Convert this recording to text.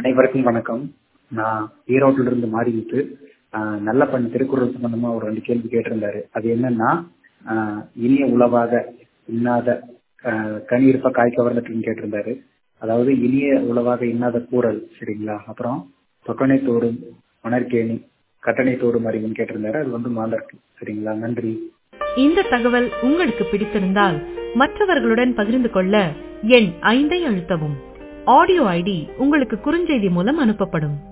அனைவருக்கும் வணக்கம் நான் ஈரோட்டில இருந்து மாறிவிட்டு ஆஹ் நல்ல பண்ண திருக்குறள் சம்பந்தமா ஒரு ரெண்டு கேள்வி கேட்டிருந்தாரு அது என்னன்னா ஆஹ் இனிய உளவாக இன்னாத ஆஹ் கனி இருப்ப காய் கவர்ந்துட்டுன்னு கேட்டிருந்தாரு அதாவது இனிய உளவாக இன்னாத கூறல் சரிங்களா அப்புறம் தொட்டனை தோறும் மணற்கேணி கட்டணை தோறும் அறிவுன்னு கேட்டிருந்தாரு அது வந்து மாலருக்கு சரிங்களா நன்றி இந்த தகவல் உங்களுக்கு பிடித்திருந்தால் மற்றவர்களுடன் பகிர்ந்து கொள்ள எண் ஐந்தை அழுத்தவும் ஆடியோ ஐடி உங்களுக்கு குறுஞ்செய்தி மூலம் அனுப்பப்படும்